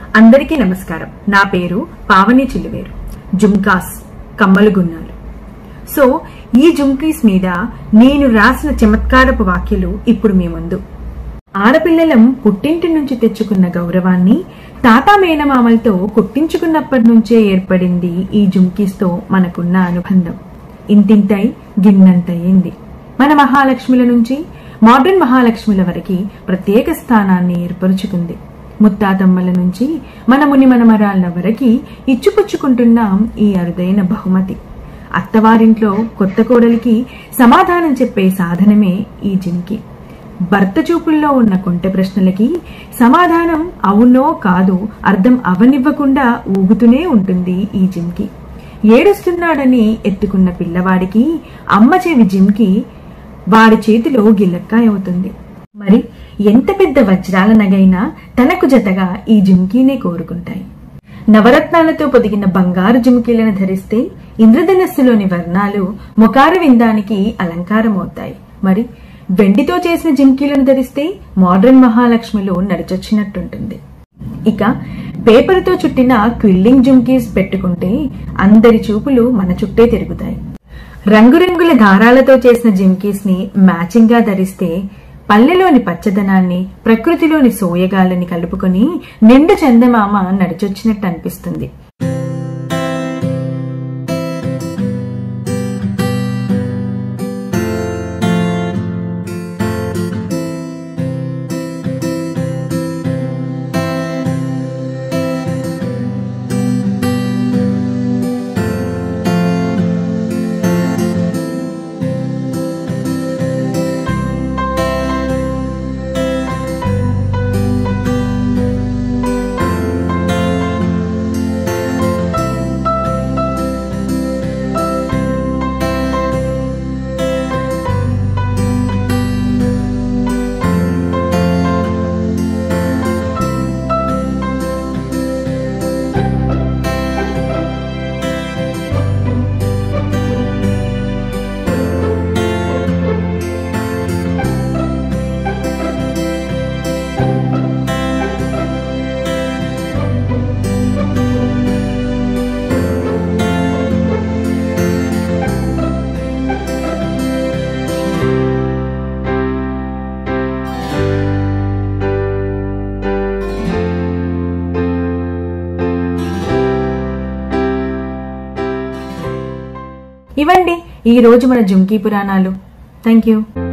అందరికీ నమస్కారం నా పేరు పావని చిల్లువేరు జుమ్కాస్ కమ్మలు గున్నాలు సో ఈ జుమ్కీస్ మీద నేను రాసిన చమత్కారపు వాక్యలు ఇప్పుడు మీ ముందు ఆడపిల్లలం పుట్టింటి నుంచి తెచ్చుకున్న గౌరవాన్ని తాతా మేనమామలతో కుట్టించుకున్నప్పటి నుంచే ఏర్పడింది ఈ జుమ్కీస్తో మనకున్న అనుబంధం ఇంతింతై గిన్నంతయింది మన మహాలక్ష్మిల నుంచి మోడర్న్ మహాలక్ష్మిల వరకు ప్రత్యేక స్థానాన్ని ఏర్పరుచుకుంది ముత్తాతమ్మల నుంచి మన ముని మనమరాళ్ళ వరకు ఇచ్చుపుచ్చుకుంటున్నాం ఈ అరుదైన బహుమతి అత్తవారింట్లో కొత్త కోడలికి సమాధానం చెప్పే సాధనమే ఈ జింకి భర్త చూపుల్లో ఉన్న కొంటె ప్రశ్నలకి సమాధానం అవునో కాదు అర్థం అవనివ్వకుండా ఊగుతూనే ఉంటుంది ఈ జిమ్కి ఏడుస్తున్నాడని ఎత్తుకున్న పిల్లవాడికి అమ్మ చెవి జిమ్కి వాడి చేతిలో గిల్లక్కాయ అవుతుంది మరి ఎంత పెద్ద వజ్రాల నగైనా తనకు జతగా ఈ జిమ్కీనే కోరుకుంటాయి నవరత్నాలతో పొదిగిన బంగారు జిమ్కీలను ధరిస్తే ఇంద్రధనస్సులోని వర్ణాలు ముఖార విందానికి అలంకారమవుతాయి మరి వెండితో చేసిన జిమ్కీలను ధరిస్తే మోడర్న్ మహాలక్ష్మిలో నడిచొచ్చినట్టుంటుంది ఇక పేపర్తో చుట్టిన క్విల్లింగ్ జుమ్కీస్ పెట్టుకుంటే అందరి చూపులు మన చుట్టే తిరుగుతాయి రంగురంగుల దారాలతో చేసిన జిమ్కీస్ ని మ్యాచింగ్ గా ధరిస్తే పల్లెలోని పచ్చదనాన్ని ప్రకృతిలోని సోయగాలని కలుపుకొని నిండు చందమామ నడిచొచ్చినట్టు అనిపిస్తుంది ఇవండి ఈ రోజు మన జుంకీ పురాణాలు థ్యాంక్ యూ